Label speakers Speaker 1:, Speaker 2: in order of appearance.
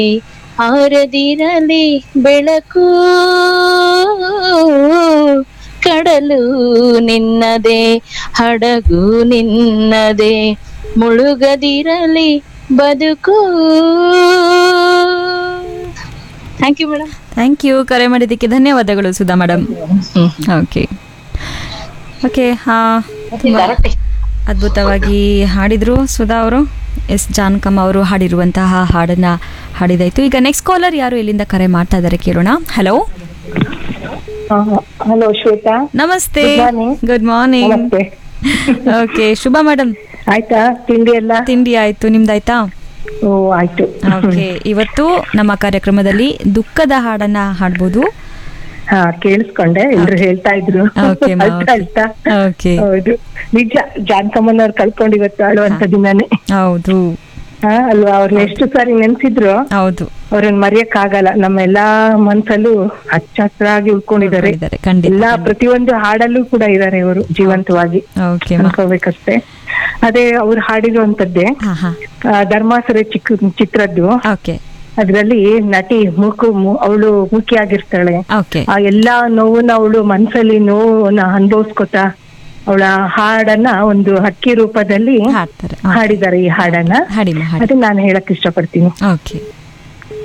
Speaker 1: ಆರದಿರಲಿ ಬೆಳಕು ಕಡಲು ನಿನ್ನದೇ ಹಡಗು ನಿನ್ನದೇ ಮುಳುಗದಿರಲಿ ಬದುಕು thank you madam
Speaker 2: thank you ಕರೆ ಮಾಡಿದ್ದಕ್ಕೆ ಧನ್ಯವಾದಗಳು ಸುಧಾ ಮೇಡಮ್ ಓಕೆ ಓಕೆ ಅದ್ಭುತವಾಗಿ ಹಾಡಿದ್ರು ಸುಧಾ ಅವರು ಎಸ್ ಜಾನಕಮ್ಮ ಅವರು ಹಾಡಿರುವಂತಹ ಹಾಡನ್ನ ಹಾಡಿದಾಯ್ತು ಈಗ ನೆಕ್ಸ್ಟ್ ಕಾಲರ್ ಯಾರು ಎಲ್ಲಿಂದ ಕರೆ ಮಾಡ್ತಾ ಇದ್ದಾರೆ ಕೇಳೋಣ ಹಲೋ
Speaker 3: ಹಲೋ ಶ್ವೇತಾ
Speaker 2: ನಮಸ್ತೆ
Speaker 3: Good morning.
Speaker 2: ಗುಡ್ ಮಾರ್ನಿಂಗ್
Speaker 3: ನಮಸ್ತೆ
Speaker 2: ಓಕೆ ಶುಭ ಮೇಡಮ್
Speaker 3: ಆಯ್ತಾ ತಿಂಡಿ ಎಲ್ಲ
Speaker 2: ತಿಂಡಿ ಆಯ್ತು ನಿಮ್ದಾಯ್ತಾ
Speaker 3: ಓ ಆಯ್ತು
Speaker 2: ಓಕೆ ಇವತ್ತು ನಮ್ಮ ಕಾರ್ಯಕ್ರಮದಲ್ಲಿ ದುಃಖದ ಹಾಡನ್ನ ಹಾಡ್ಬೋದು
Speaker 3: ಹಾ ಕೇಳಿಸ್ಕೊಂಡೆ ಎಲ್ರು ಹೇಳ್ತಾ ಇದ್ರು
Speaker 2: Okay, ma'am,
Speaker 3: ಅಳ್ತಾ
Speaker 2: okay.
Speaker 3: ಅಳ್ತಾ
Speaker 2: ಓಕೆ
Speaker 3: ಹೌದು ನಿಜ ಜಾನ್ಕಮ್ಮನವ್ರು ಕಳ್ಕೊಂಡು ಇವತ್ತು ಆಳುವಂತ ದಿನಾನೇ
Speaker 2: ಹೌದು
Speaker 3: ಹಾ ಅಲ್ವಾ ಅವ್ರನ್ನ ಎಷ್ಟು ಸಾರಿ ನೆನ್ಸಿದ್ರು
Speaker 2: ಹೌದು
Speaker 3: ಅವ್ರನ್ನ ಮರೆಯಕ್ ಆಗಲ್ಲ ನಮ್ಮ ಎಲ್ಲಾ ಮನ್ಸಲ್ಲೂ ಹಚ್ಚ ಹಸಿರಾಗಿ ಉಳ್ಕೊಂಡಿದ್ದಾರೆ
Speaker 2: ಇದ್ದಾರೆ ಖಂಡಿತ
Speaker 3: ಎಲ್ಲಾ ಪ್ರತಿಯೊಂದು ಹಾಡಲ್ಲೂ ಕೂಡ ಇದ್ದಾರೆ ಇವರು ಜೀವಂತವಾಗಿ
Speaker 2: ಓಕೆ
Speaker 3: ಅನ್ಕೋಬೇಕಷ್ಟೇ ಅದೇ ಅವ್ರು ಹಾಡಿರುವಂತದ್ದೇ
Speaker 2: ಹಾ ಹಾ
Speaker 3: ಆ, ಧರ್ಮಾಸುರ ಚಿಕ್ಕ ಚಿತ್ರದ್ದು
Speaker 2: ಓಕೆ
Speaker 3: ಅದ್ರಲ್ಲಿ ನಟಿ ಮೂಕು ಅವಳು ಮುಖಿಯಾಗಿರ್ತಾಳೆ
Speaker 2: ಓಕೆ
Speaker 3: ಆ ಎಲ್ಲಾ ನೋವನ್ನ ಅವಳು ಮನ್ಸಲ್ಲಿ ನೋವನ್ನ ಅನುಭವಿಸ್ಕೊತಾ ಅವಳ ಹಾಡನ್ನ ಒಂದು ಹಕ್ಕಿ ರೂಪದಲ್ಲಿ
Speaker 2: ಹಾಡ್ತಾರೆ
Speaker 3: ಹಾಡಿದ್ದಾರೆ ಈ ಹಾಡನ್ನ
Speaker 2: ಹಾಡಿ ಮಾ ಹಾಡಿ
Speaker 3: ಅದನ್ನ ನಾನು ಹೇಳಕ್ ಇಷ್ಟಪಡ್ತೀನಿ
Speaker 2: ಓಕೆ